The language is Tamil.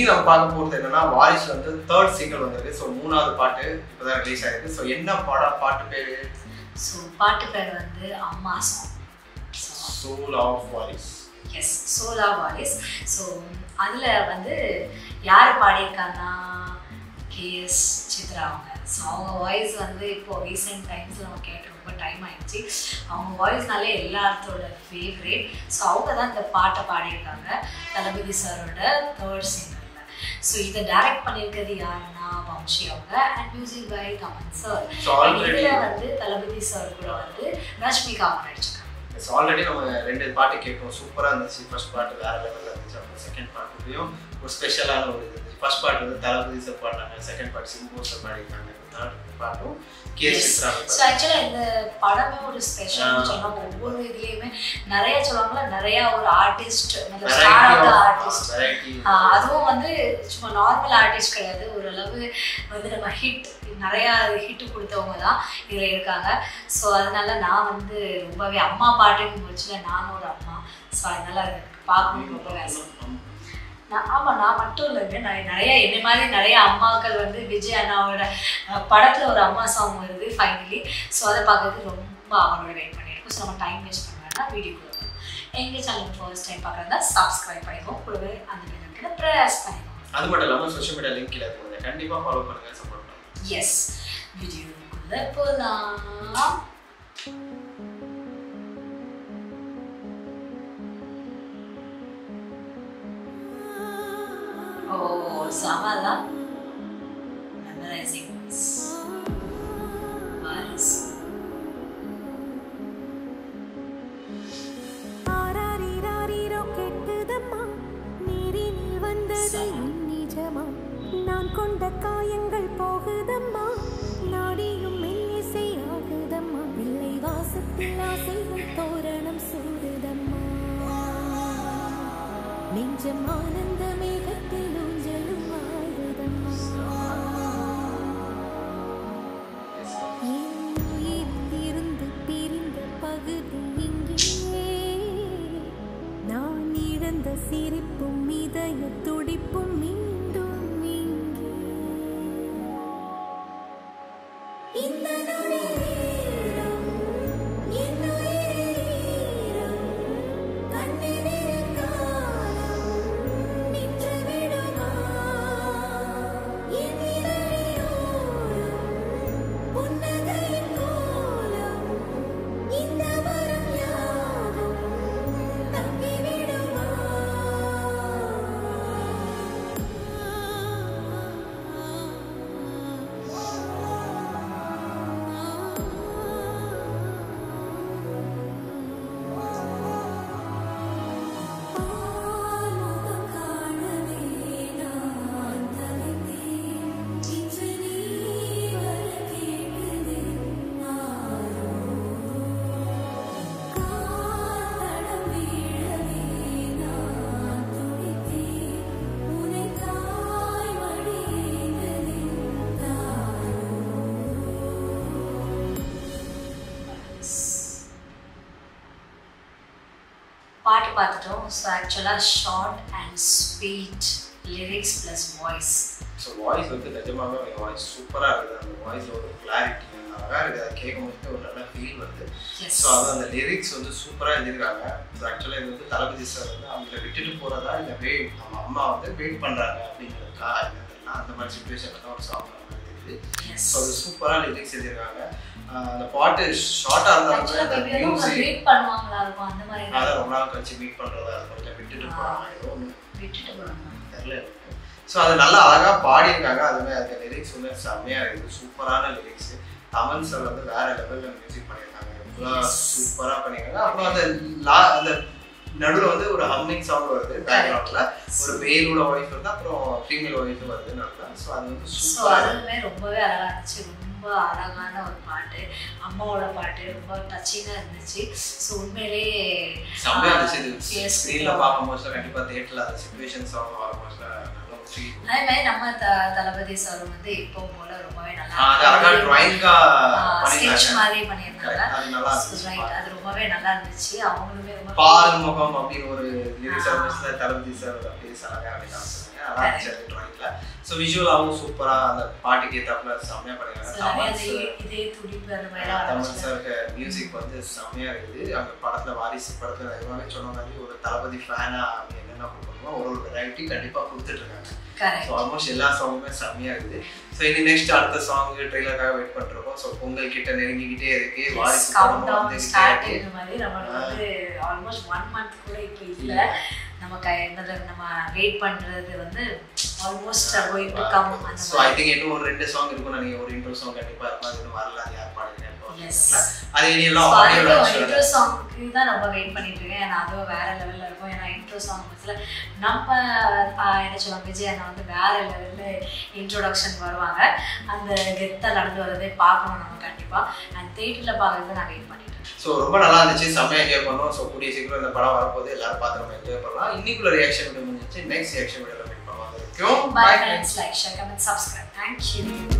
இன்னைக்கு நம்ம பார்க்க போகிறது என்னன்னா வாரிசு வந்து தேர்ட் சிங்கிள் வந்திருக்கு ஸோ மூணாவது பாட்டு இப்போதான் ரிலீஸ் ஆயிருக்கு ஸோ என்ன படம் பாட்டு பேரு ஸோ பாட்டு பேர் வந்து அம்மா சாங் சோல் ஆஃப் வாரிஸ் எஸ் சோலா வாரிஸ் ஸோ அதில் வந்து யார் பாடியிருக்காங்கன்னா கேஎஸ் சித்ரா அவங்க ஸோ அவங்க வாய்ஸ் வந்து இப்போ ரீசெண்ட் டைம்ஸில் நம்ம கேட்டு ரொம்ப டைம் ஆயிடுச்சு அவங்க வாய்ஸ்னாலே எல்லாத்தோட ஃபேவரேட் ஸோ அவங்க தான் இந்த பாட்டை பாடியிருக்காங்க தளபதி சாரோட தேர்ட் சிங்கரில் ஸோ இதை டைரக்ட் பண்ணியிருக்கிறது யாருன்னா வம்ஷி அவங்க அண்ட் மியூசிக் பை கமன் சார் ஸோ ஆல்ரெடி இதில் வந்து தளபதி சார் கூட வந்து ரஷ்மிகா அவங்க நடிச்சிருக்காங்க ஸோ ஆல்ரெடி நம்ம ரெண்டு பாட்டு கேட்போம் சூப்பராக இருந்துச்சு ஃபர்ஸ்ட் பாட்டு வேற லெவலில் இருந்துச்சு அப்புறம் செகண்ட் பாட்டுலையும் ஒரு ஸ்பெஷலான ஒரு இது இருந்துச்சு ஃபர்ஸ்ட் பாட்டு வந்து தளபதி சார் பாடினாங்க செகண்ட் பாட்டு சிம்பு சார் பாடிருக்காங்க தேர்ட் பாட்டும் கே சித்ரா ஸோ ஆக்சுவலாக இந்த படமே ஒரு ஸ்பெஷல்னு சொன்னால் ஒவ்வொரு இதுலேயுமே நிறைய சொல்லுவாங்களா நிறைய ஒரு ஆர்டிஸ்ட் ஸ்டார் ஆர்டிஸ்ட் வெரைட்டி அதுவும் வந்து சும்மா நார்மல் ஆர்டிஸ்ட் கிடையாது ஓரளவு வந்து நம்ம ஹிட் நிறையா ஹிட் கொடுத்தவங்க தான் இதில் இருக்காங்க ஸோ அதனால நான் வந்து ரொம்பவே அம்மா பாட்டுன்னு வச்சுல நானும் ஒரு அம்மா ஸோ அதனால அது எனக்கு பார்க்கணும்னு ரொம்ப ஆசை நான் ஆமாம் நான் மட்டும் இல்லைங்க நான் நிறைய என்னை மாதிரி நிறைய அம்மாக்கள் வந்து விஜய் அண்ணாவோட அஹ், படத்துல ஒரு அம்மா சாங் வருது ஃபைனலி ஸோ அதை பார்க்கறதுக்கு ரொம்ப அவங்களோட வெயிட் பண்ணியிருக்கோம் ஸோ நம்ம டைம் வேஸ்ட் பண்ண வேண்டாம் வீடியோக்குள்ள போகலாம் எங்கள் சேனல் ஃபர்ஸ்ட் டைம் பார்க்குறதா சப்ஸ்கிரைப் பண்ணிக்கோங்க கூடவே அந்த பெல் இருக்கிற ப்ரெஸ் பண்ணிக்கோங்க அது மட்டும் இல்லாமல் சோஷியல் மீடியா லிங்க் கீழே இருக்குது கண்டிப்பாக ஃபாலோ பண்ணுங்க சப்போர்ட் பண்ணுங்க எஸ் வீடியோக்குள்ள போகலாம் ஓ சமலா மெமரைசிங் வாரிஸ் ஆராரிராரிரோ கெட்டுதம்மா நீரினில் வந்தது என் நிஜமா நான் கொண்ட காயங்கள் போகுதம்மா நாடியும் மெல்லிசை ஆகுதம்மா வில்லை வாசத்தில் ஆசைகள் தோரணம் சூடுதம்மா நெஞ்சம் ஆனந்த மேகத்தில் ஊஞ்சலும் ஆடுதம்மா என் உயிரிலிருந்து பிரிந்த பகுதி இங்கே நான் இழந்த சிரிப்பும் இதய துடிப்பும் மீண்டும் இங்கே இந்த நொடி நேரம் என் உயிரிரம் கண்ணினில் காலம் நின்று விடுமா என் இதழியோரம் புன்னகையின் கோலம் இந்த வரம் யாவும் தங்கிவிடுமா ஆன்முகம் காணவே நான் தவித்தேன் இன்று நீ வர கேட்குதே நானோ காத்தடம் வீழவே நான் துடித்தேன் உனை தாய் மடியினதே பாட்டு பார்த்துட்டோம் ஸோ ஆக்சுவலாக short and sweet lyrics plus voice so voice வந்து நிஜமாவே அவங்க வாய்ஸ் சூப்பராக இருக்குது அந்த வாய்ஸில் ஒரு கிளாரிட்டி அழகாக இருக்குது அதை கேட்கும் போது ஒரு நல்ல ஃபீல் வருது எஸ் ஸோ அது அந்த லிரிக்ஸ் வந்து சூப்பராக எழுதியிருக்காங்க ஸோ ஆக்சுவலாக இது வந்து தளபதி சார் வந்து அவங்கள விட்டுட்டு போகிறதா இல்லை வெயிட் அவங்க அம்மா வந்து வெயிட் பண்ணுறாங்க அப்படிங்கிறதுக்கா இல்லை தெரியல அந்த மாதிரி சுச்சுவேஷனில் தான் ஒரு சாங் தெரியுது எஸ் ஸோ அது சூப்பராக லிரிக்ஸ் எழுதியிருக்காங்க ஆஹ் அந்த பாட்டு ஷார்ட்டாக இருந்தாலும் கூட அந்த ஆக்சுவலாக மியூசிக் வெயிட் பண்ணுவாங்களா இருக்கும் அந்த மாதிரி அதான் தான் ரொம்ப நாள் கழிச்சு மீட் பண்ணுறதா இருக்கும் இல்லை விட்டுட்டு போகிறாங்க ஏதோ ஒன்று விட்டுட்டு போகிறாங்க தெரியல ஸோ அது நல்லா அழகாக பாடியிருக்காங்க அதுவே அந்த லிரிக்ஸ் வந்து செம்மையாக இருக்குது சூப்பரான லிரிக்ஸ் தமன் சார் வந்து வேற லெவலில் மியூசிக் பண்ணியிருக்காங்க எவ்வளோ Yes. சூப்பராக பண்ணியிருக்காங்க அப்புறம் அந்த லா அந்த நடுவில் வந்து ஒரு ஹம்மிங் சவுண்ட் வருது பேக்ரவுண்டில் ஒரு மேலோட வாய்ஸ் வருது அப்புறம் ஃபீமேல் வாய்ஸ் வருது நல்லா ஸோ அது வந்து ஸோ சூப்பராக அதுவுமே ரொம்பவே அழகா இருந்துச்சு ரொம்ப அழகான ஒரு பாட்டு அம்மாவோட பாட்டு ரொம்ப டச்சிங்காக இருந்துச்சு ஸோ உண்மையிலேயே செம்மையாக இருந்துச்சு இது Yes. ஸ்க்ரீனில் பார்க்கும்போது கண்டிப்பாக தேட்டரில் அந்த சுச்சுவேஷன் சாங் வரும்போது நல்ல ஒரு ஃபீல் அதே மாதிரி நம்ம த தளபதி சார் வந்து இப்போ போல ரொம்பவே நல்லா அது அழகாக ட்ராயிங்கா ஸ்கெட்ச் பண்ணியிருக்காங்க மாதிரி பண்ணியிருந்தாங்க Correct. அது நல்லா இருந்துச்சு ரைட் அது ரொம்பவே நல்லா இருந்துச்சு அவங்களுமே ரொம்ப பால் முகம் அப்படின்னு ஒரு லிரிக்ஸ் ஆரம்பிச்சுல தளபதி சார் அப்படியே அழகா அப்படி காமிச்சாங்க நினைக்கிறேன் நல்லா இருந்துச்சு அந்த ட்ராயிங்ல ஸோ விஷுவலாகவும் சூப்பராக அந்த பாட்டுக்கு ஏத்தாப்புல செம்மையாக So, பண்ணிருக்காங்க நிறைய தமிழ் அந்த sir- இதே துடிப்பு அந்த மாதிரிலாம் தமிழ் ஆரம்பிச்சு சாருக்கு மியூசிக் வந்து செம்மையா இருக்குது அங்க படத்துல வாரிசு படத்துல எல்லாமே சொன்ன மாதிரி ஒரு தளபதி ஃபேனா அவங்க என்னென்ன கொடுக்கணுமோ ஒரு ஒரு வெரைட்டி கண்டிப்பா கொடுத்துட்டு இருக்காங்க கரெக்ட் ஸோ ஆல்மோஸ்ட் எல்லா சாங்குமே செம்மையா இருக்குது ஸோ இனி நெக்ஸ்ட் அடுத்த சாங் ட்ரெய்லருக்காக வெயிட் பண்ணிருக்கோம் ஸோ பொங்கல் கிட்ட நெருங்கிக்கிட்டே இருக்கு வாரிசு கவுண்ட் படமும் டவுன் வந்துகிட்டே ஸ்டார்ட் இருக்கு இந்த மாதிரி நம்மளுக்கு வந்து ஆல்மோஸ்ட் ஒன் மந்த் கூட இப்போ இல்ல நம்ம கை என்னது நம்ம வெயிட் பண்றது வந்து ஆல்மோஸ்ட் கோயிங் டு கம் அந்த ஸோ ஐ மாதிரி திங்க் இன்னும் ஒரு ரெண்டு சாங் இருக்கும் நினைக்கிறேன் ஒரு இன்ட்ரோ சாங் கண்டிப்பா இருக்கும் அது இன்னும் வரல அது யார் பாடுறீங்க Yes. அது இனி So, எல்லாம் ஆடியோ அதுக்கு இன்ட்ரோ சாங்க்கு தான் ரொம்ப வெயிட் பண்ணிட்டு இருக்கேன் ஏன்னா அதுவும் வேற லெவல்ல இருக்கும் ஏன்னா இன்ட்ரோ சாங் பஸ்ல நம்ம ஆஹ், என்ன சொல்லுவாங்க விஜய் அண்ணா வந்து வேற லெவல்ல இன்ட்ரோடக்ஷன் வருவாங்க அந்த கெத்தா நடந்து வரதே பார்க்கணும் நம்ம கண்டிப்பா அண்ட் தேட்டர்ல பார்க்கறது நான் வெயிட் பண்ணிட்டு இருக்கேன் ஸோ ரொம்ப நல்லா இருந்துச்சு செம்மையாக என்ஜாய் பண்ணோம் ஸோ கூடிய சீக்கிரம் இந்த படம் வரப்போது எல்லாரும் பார்த்து நம்ம என்ஜாய் பண்ணலாம் இன்னைக்குள்ள ரியாக்ஷன் வீடியோ முடிஞ்சிச்சு நெக்ஸ்ட் ரியாக்ஷன் வீடியோவில் மீட் பண்ணுவோம் அது வரைக்கும் Bye bye friends, like, share, comment, subscribe. Thank you.